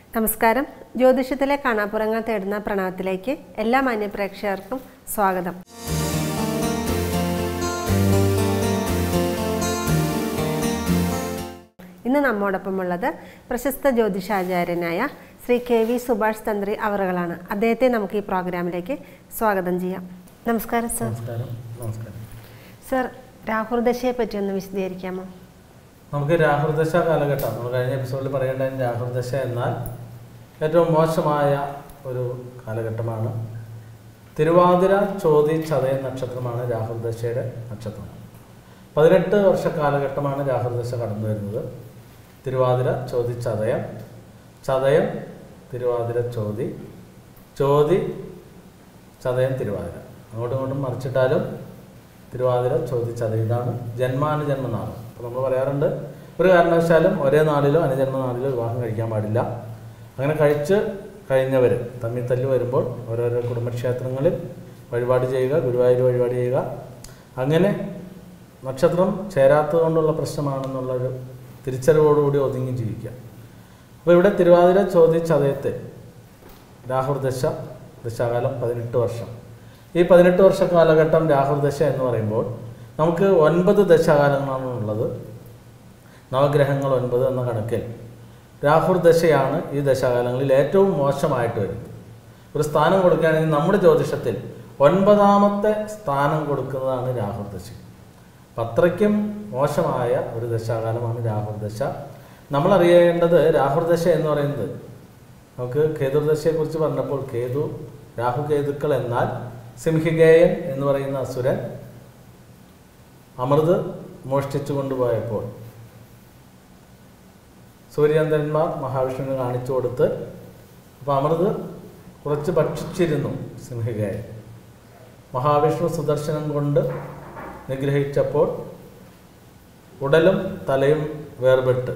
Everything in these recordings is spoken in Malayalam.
നമസ്കാരം ജ്യോതിഷത്തിലെ കാണാപ്പുറങ്ങൾ തേടുന്ന പ്രണവത്തിലേക്ക് എല്ലാ മാന്യപ്രേക്ഷകർക്കും സ്വാഗതം ഇന്ന് നമ്മോടൊപ്പമുള്ളത് പ്രശസ്ത ജ്യോതിഷാചാര്യനായ ശ്രീ കെ വി സുഭാഷ് തന്ത്രി അവറുകളാണ് അദ്ദേഹത്തെ നമുക്ക് ഈ പ്രോഗ്രാമിലേക്ക് സ്വാഗതം ചെയ്യാം നമസ്കാരം സർ നമസ്കാരം നമസ്കാരം സർ രാഹുർദശയെ പറ്റി ഒന്ന് വിശദീകരിക്കാമോ നമുക്ക് രാഹുർദശ കാലഘട്ടം നമ്മൾ കഴിഞ്ഞ എപ്പിസോഡിൽ പറയേണ്ടത് രാഹുർദശ എന്നാൽ ഏറ്റവും മോശമായ ഒരു കാലഘട്ടമാണ് തിരുവാതിര ചോതി ചതയ നക്ഷത്രമാണ് രാഹുർദശയുടെ നക്ഷത്രം പതിനെട്ട് വർഷ കാലഘട്ടമാണ് രാഹുർദശ കടന്നു വരുന്നത് തിരുവാതിര ചോതി ചതയം ചതയം തിരുവാതിര ചോതി ചോതി ചതയം തിരുവാതിര അങ്ങോട്ടും ഇങ്ങോട്ടും മറിച്ചിട്ടാലും തിരുവാതിര ചോദിച്ചത് ഇതാണ് ജന്മാനുജന്മ നാൾ അപ്പോൾ നമ്മൾ പറയാറുണ്ട് ഒരു കാരണവശാലും ഒരേ നാളിലോ അനുജന്മ നാളിലോ വിവാഹം കഴിക്കാൻ പാടില്ല അങ്ങനെ കഴിച്ച് കഴിഞ്ഞവർ തമ്മിൽ തല്ലി വരുമ്പോൾ ഓരോരോ കുടുംബക്ഷേത്രങ്ങളിൽ വഴിപാട് ചെയ്യുക ഗുരുവായൂർ വഴിപാട് ചെയ്യുക അങ്ങനെ നക്ഷത്രം ചേരാത്തത് കൊണ്ടുള്ള പ്രശ്നമാണെന്നുള്ളൊരു തിരിച്ചറിവോടുകൂടി ഒതുങ്ങി ജീവിക്കുക അപ്പോൾ ഇവിടെ തിരുവാതിര ചോദിച്ചതയത്തെ രാഹുർദശ ദശാകാലം പതിനെട്ട് വർഷം ഈ പതിനെട്ട് വർഷ കാലഘട്ടം രാഹുർദശ എന്ന് പറയുമ്പോൾ നമുക്ക് ഒൻപത് ദശാകാലങ്ങളാണ് ഉള്ളത് നവഗ്രഹങ്ങൾ ഒൻപത് എന്ന കണക്കിൽ രാഹുർദശയാണ് ഈ ദശാകാലങ്ങളിൽ ഏറ്റവും മോശമായിട്ട് വരുന്നത് ഒരു സ്ഥാനം കൊടുക്കുകയാണെങ്കിൽ നമ്മുടെ ജ്യോതിഷത്തിൽ ഒൻപതാമത്തെ സ്ഥാനം കൊടുക്കുന്നതാണ് രാഹുർദശ അപ്പം അത്രയ്ക്കും മോശമായ ഒരു ദശാകാലമാണ് രാഹുർദശ നമ്മൾ അറിയേണ്ടത് രാഹുർദശ എന്ന് പറയുന്നത് നമുക്ക് കേതുർദശയെക്കുറിച്ച് പറഞ്ഞപ്പോൾ കേതു രാഹു കേതുക്കൾ എന്നാൽ സിംഹികേയൻ എന്ന് പറയുന്ന അസുരൻ അമൃത് മോഷ്ടിച്ചു കൊണ്ടുപോയപ്പോൾ സൂര്യചന്ദ്രന്മാർ മഹാവിഷ്ണുവിന് കാണിച്ചു കൊടുത്ത് അപ്പോൾ അമൃത് കുറച്ച് ഭക്ഷിച്ചിരുന്നു സിംഹികേയൻ മഹാവിഷ്ണു സുദർശനം കൊണ്ട് നിഗ്രഹിച്ചപ്പോൾ ഉടലും തലയും വേർപെട്ട്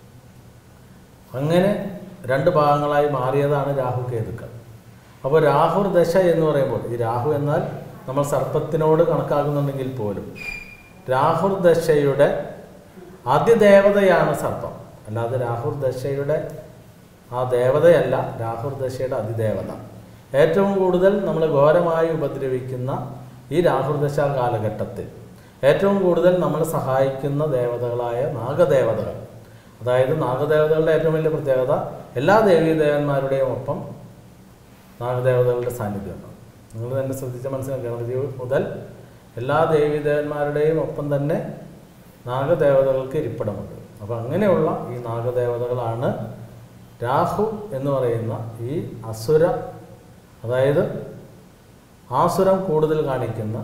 അങ്ങനെ രണ്ട് ഭാഗങ്ങളായി മാറിയതാണ് രാഹു കേതുക്കൾ അപ്പോൾ രാഹുർ ദശ എന്ന് പറയുമ്പോൾ ഈ രാഹു എന്നാൽ നമ്മൾ സർപ്പത്തിനോട് കണക്കാക്കുന്നുണ്ടെങ്കിൽ പോലും രാഹുർ ദശയുടെ അതിദേവതയാണ് സർപ്പം അല്ലാതെ രാഹുർ ദശയുടെ ആ ദേവതയല്ല രാഹുർ ദശയുടെ അതിദേവത ഏറ്റവും കൂടുതൽ നമ്മൾ ഘോരമായി ഉപദ്രവിക്കുന്ന ഈ രാഹുർ ദശ കാലഘട്ടത്തിൽ ഏറ്റവും കൂടുതൽ നമ്മൾ സഹായിക്കുന്ന ദേവതകളായ നാഗദേവതകൾ അതായത് നാഗദേവതകളുടെ ഏറ്റവും വലിയ പ്രത്യേകത എല്ലാ ദേവീദേവന്മാരുടെയും ഒപ്പം നാഗദേവതകളുടെ സാന്നിധ്യമുണ്ട് നിങ്ങൾ തന്നെ ശ്രദ്ധിച്ച് മനസ്സിലാക്കുക ഗണപതി മുതൽ എല്ലാ ദേവീദേവന്മാരുടെയും ഒപ്പം തന്നെ നാഗദേവതകൾക്ക് ഇരിപ്പിടമുണ്ട് അപ്പോൾ അങ്ങനെയുള്ള ഈ നാഗദേവതകളാണ് രാഹു എന്ന് പറയുന്ന ഈ അസുര അതായത് ആസുരം കൂടുതൽ കാണിക്കുന്ന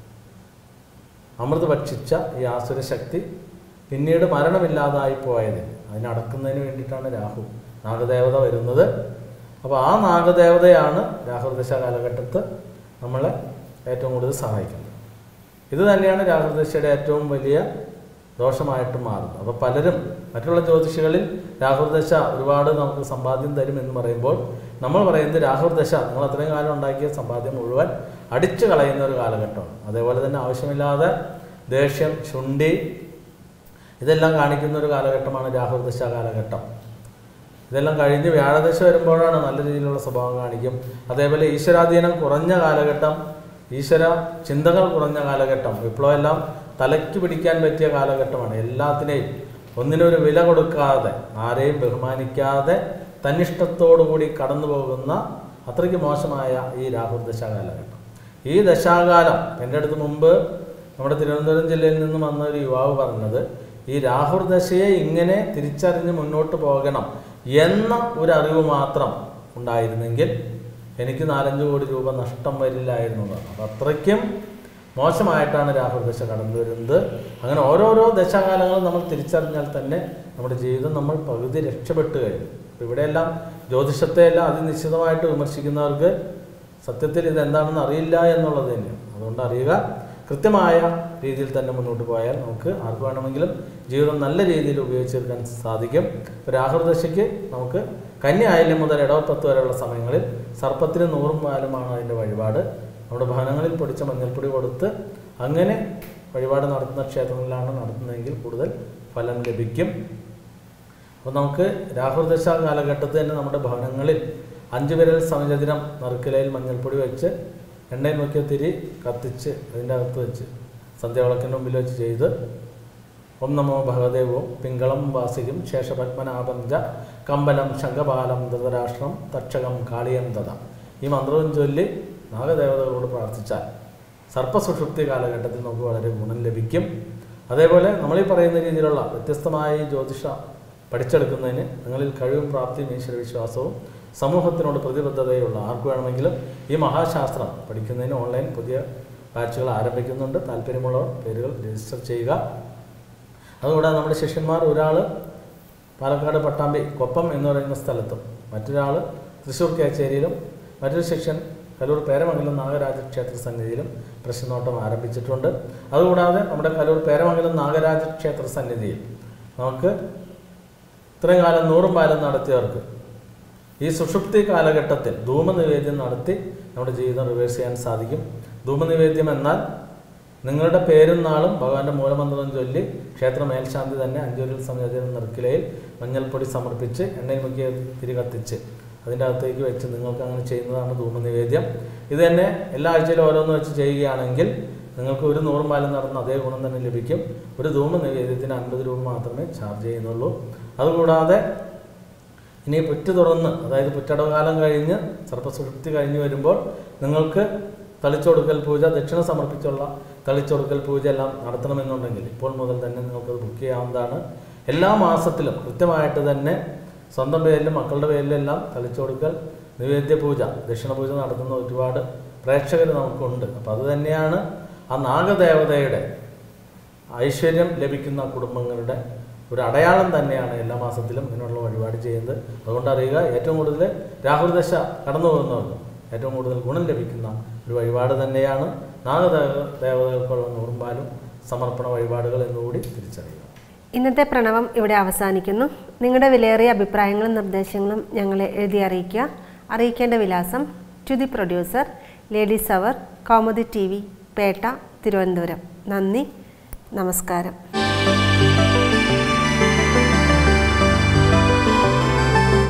അമൃത് ഭക്ഷിച്ച ഈ ആസുര ശക്തി പിന്നീട് മരണമില്ലാതായി പോയതിന് അതിനടക്കുന്നതിന് വേണ്ടിയിട്ടാണ് രാഹു നാഗദേവത വരുന്നത് അപ്പോൾ ആ നാഗദേവതയാണ് രാഹുർദശ കാലഘട്ടത്ത് നമ്മളെ ഏറ്റവും കൂടുതൽ സഹായിക്കുന്നത് ഇത് തന്നെയാണ് രാഹുർദശയുടെ ഏറ്റവും വലിയ ദോഷമായിട്ട് മാറുന്നത് അപ്പോൾ പലരും മറ്റുള്ള ജ്യോതിഷികളിൽ രാഹുർദശ ഒരുപാട് നമുക്ക് സമ്പാദ്യം തരും എന്ന് പറയുമ്പോൾ നമ്മൾ പറയുന്നത് രാഹുർദശ നിങ്ങൾ അത്രയും കാലം ഉണ്ടാക്കിയ സമ്പാദ്യം മുഴുവൻ അടിച്ചു കളയുന്ന ഒരു കാലഘട്ടമാണ് അതേപോലെ തന്നെ ആവശ്യമില്ലാതെ ദേഷ്യം ശുണ്ഠി ഇതെല്ലാം കാണിക്കുന്ന ഒരു കാലഘട്ടമാണ് രാഹുർദശ കാലഘട്ടം ഇതെല്ലാം കഴിഞ്ഞ് വ്യാഴദശ വരുമ്പോഴാണ് നല്ല രീതിയിലുള്ള സ്വഭാവം കാണിക്കും അതേപോലെ ഈശ്വരാധീനം കുറഞ്ഞ കാലഘട്ടം ഈശ്വര ചിന്തകൾ കുറഞ്ഞ കാലഘട്ടം വിപ്ലവം എല്ലാം തലയ്ക്ക് പിടിക്കാൻ പറ്റിയ കാലഘട്ടമാണ് എല്ലാത്തിനെയും ഒന്നിനൊരു വില കൊടുക്കാതെ ആരെയും ബഹുമാനിക്കാതെ തന്നിഷ്ടത്തോടുകൂടി കടന്നു പോകുന്ന അത്രയ്ക്ക് മോശമായ ഈ രാഹുർദശ കാലഘട്ടം ഈ ദശാകാലം എൻ്റെ അടുത്ത് മുമ്പ് നമ്മുടെ തിരുവനന്തപുരം ജില്ലയിൽ നിന്നും വന്ന ഒരു യുവാവ് പറഞ്ഞത് ഈ രാഹുർ ദശയെ ഇങ്ങനെ തിരിച്ചറിഞ്ഞ് മുന്നോട്ട് പോകണം എന്ന ഒരു അറിവ് മാത്രം ഉണ്ടായിരുന്നെങ്കിൽ എനിക്ക് നാലഞ്ച് കോടി രൂപ നഷ്ടം വരില്ലായിരുന്നു എന്നാണ് അപ്പം അത്രയ്ക്കും മോശമായിട്ടാണ് രാഹുൽ ദശ കടന്നു വരുന്നത് അങ്ങനെ ഓരോരോ ദശാകാലങ്ങളും നമ്മൾ തിരിച്ചറിഞ്ഞാൽ തന്നെ നമ്മുടെ ജീവിതം നമ്മൾ പകുതി രക്ഷപ്പെട്ടു കഴിഞ്ഞു അപ്പോൾ ഇവിടെയെല്ലാം ജ്യോതിഷത്തെയെല്ലാം അതിനിശ്ചിതമായിട്ട് വിമർശിക്കുന്നവർക്ക് സത്യത്തിൽ ഇത് എന്താണെന്ന് അറിയില്ല എന്നുള്ളത് തന്നെയാണ് അതുകൊണ്ട് അറിയുക കൃത്യമായ രീതിയിൽ തന്നെ മുന്നോട്ട് പോയാൽ നമുക്ക് ആർക്ക് വേണമെങ്കിലും ജീവിതം നല്ല രീതിയിൽ ഉപയോഗിച്ചെടുക്കാൻ സാധിക്കും ഇപ്പോൾ രാഹുർദശയ്ക്ക് നമുക്ക് കന്യ ആയില്യം മുതൽ ഇടവപ്പത്ത് വരെയുള്ള സമയങ്ങളിൽ സർപ്പത്തിന് നൂറും പാലുമാണ് അതിൻ്റെ വഴിപാട് നമ്മുടെ ഭവനങ്ങളിൽ പൊടിച്ച മഞ്ഞൾപ്പൊടി കൊടുത്ത് അങ്ങനെ വഴിപാട് നടത്തുന്ന ക്ഷേത്രങ്ങളിലാണ് നടത്തുന്നതെങ്കിൽ കൂടുതൽ ഫലം ലഭിക്കും അപ്പോൾ നമുക്ക് രാഹുർദശ കാലഘട്ടത്തിൽ തന്നെ നമ്മുടെ ഭവനങ്ങളിൽ അഞ്ച് വിരൽ സമചതുരം നറുക്കിലയിൽ മഞ്ഞൾപ്പൊടി വെച്ച് എണ്ണയിൽ മുക്കിയ തിരി കത്തിച്ച് അതിൻ്റെ അകത്ത് വെച്ച് സന്ധ്യാവിളക്കിൻ്റെ മുമ്പിൽ വെച്ച് ചെയ്ത് ഓം നമോ ഭഗവദേവവും പിങ്കളം വാസികം ശേഷപത്മനാഭം ച കമ്പലം ശംഖപാലം ധൃതരാഷ്ട്രം തക്ഷകം കാളിയം ദത ഈ മന്ത്രവും ചൊല്ലി നാഗദേവതകളോട് പ്രാർത്ഥിച്ചാൽ സർപ്പസുഷുപ്തി കാലഘട്ടത്തിൽ നമുക്ക് വളരെ ഗുണം ലഭിക്കും അതേപോലെ നമ്മൾ ഈ പറയുന്ന രീതിയിലുള്ള വ്യത്യസ്തമായ ഈ ജ്യോതിഷ പഠിച്ചെടുക്കുന്നതിന് നിങ്ങളിൽ കഴിവും പ്രാപ്തിയും ഈശ്വര വിശ്വാസവും സമൂഹത്തിനോട് പ്രതിബദ്ധതയുള്ള ആർക്ക് വേണമെങ്കിലും ഈ മഹാശാസ്ത്രം പഠിക്കുന്നതിന് ഓൺലൈൻ പുതിയ ബാച്ചുകൾ ആരംഭിക്കുന്നുണ്ട് താല്പര്യമുള്ളവർ പേരുകൾ രജിസ്റ്റർ ചെയ്യുക അതുകൂടാതെ നമ്മുടെ ശിഷ്യന്മാർ ഒരാൾ പാലക്കാട് പട്ടാമ്പി കൊപ്പം എന്ന് പറയുന്ന സ്ഥലത്തും മറ്റൊരാൾ തൃശ്ശൂർ കേച്ചേരിയിലും മറ്റൊരു ശിഷ്യൻ കലൂർ പേരമംഗലം നാഗരാജ ക്ഷേത്ര സന്നിധിയിലും പ്രശ്നോട്ടം ആരംഭിച്ചിട്ടുണ്ട് അതുകൂടാതെ നമ്മുടെ കലൂർ പേരമംഗലം നാഗരാജ ക്ഷേത്ര സന്നിധിയിൽ നമുക്ക് ഇത്രയും കാലം നൂറും പാലം നടത്തിയവർക്ക് ഈ സുഷുപ്തി കാലഘട്ടത്തിൽ ധൂമനിവേദ്യം നടത്തി നമ്മുടെ ജീവിതം റിവേഴ്സ് ചെയ്യാൻ സാധിക്കും ധൂമനിവേദ്യം എന്നാൽ നിങ്ങളുടെ പേരും നാളും ഭഗവാന്റെ മൂലമന്ത്രം ചൊല്ലി ക്ഷേത്ര മേൽശാന്തി തന്നെ അഞ്ചൂരിൽ സംയോജനം നിറക്കിലയിൽ മഞ്ഞൾപ്പൊടി സമർപ്പിച്ച് എണ്ണയിൽ മുക്കിയ തിരി കത്തിച്ച് അതിൻ്റെ അകത്തേക്ക് വെച്ച് നിങ്ങൾക്ക് അങ്ങനെ ചെയ്യുന്നതാണ് ധൂമനിവേദ്യം ഇത് തന്നെ എല്ലാ ആഴ്ചയിലും ഓരോന്ന് വെച്ച് ചെയ്യുകയാണെങ്കിൽ നിങ്ങൾക്ക് ഒരു നൂറും പാലം നടന്ന അതേ ഗുണം തന്നെ ലഭിക്കും ഒരു ധൂമ നിവേദ്യത്തിന് അൻപത് രൂപ മാത്രമേ ചാർജ് ചെയ്യുന്നുള്ളൂ അതുകൂടാതെ ഇനി പുറ്റ് തുറന്ന് അതായത് പുറ്റടവ് കാലം കഴിഞ്ഞ് സർപ്പസുഷുപ്തി കഴിഞ്ഞ് വരുമ്പോൾ നിങ്ങൾക്ക് തളിച്ചൊടുക്കൽ പൂജ ദക്ഷിണ സമർപ്പിച്ചുള്ള തളിച്ചൊടുക്കൽ പൂജ എല്ലാം നടത്തണമെന്നുണ്ടെങ്കിൽ ഇപ്പോൾ മുതൽ തന്നെ നിങ്ങൾക്കത് ബുക്ക് ചെയ്യാവുന്നതാണ് എല്ലാ മാസത്തിലും കൃത്യമായിട്ട് തന്നെ സ്വന്തം പേരിലും മക്കളുടെ പേരിലും എല്ലാം തളിച്ചൊടുക്കൽ നിവേദ്യ പൂജ ദക്ഷിണ പൂജ നടത്തുന്ന ഒരുപാട് പ്രേക്ഷകർ നമുക്കുണ്ട് അപ്പം അത് തന്നെയാണ് ആ നാഗദേവതയുടെ ഐശ്വര്യം ലഭിക്കുന്ന കുടുംബങ്ങളുടെ ഒരു അടയാളം തന്നെയാണ് എല്ലാ മാസത്തിലും ഇതിനുള്ള വഴിപാട് ചെയ്യുന്നത് അതുകൊണ്ട് അറിയുക ഏറ്റവും കൂടുതൽ രാഹുൽ ദശ കടന്നു പോകുന്നവർക്ക് ഏറ്റവും കൂടുതൽ ഗുണം ലഭിക്കുന്ന ഒരു വഴിപാട് തന്നെയാണ് നാഗദേവ ദേവതകൾക്കുള്ള നൂറുമ്പാലും സമർപ്പണ വഴിപാടുകൾ എന്നുകൂടി തിരിച്ചറിയുക ഇന്നത്തെ പ്രണവം ഇവിടെ അവസാനിക്കുന്നു നിങ്ങളുടെ വിലയേറിയ അഭിപ്രായങ്ങളും നിർദ്ദേശങ്ങളും ഞങ്ങളെ എഴുതി അറിയിക്കുക അറിയിക്കേണ്ട വിലാസം to the producer ladies hour comedy T V Pettah Thiruvananthapuram നന്ദി നമസ്കാരം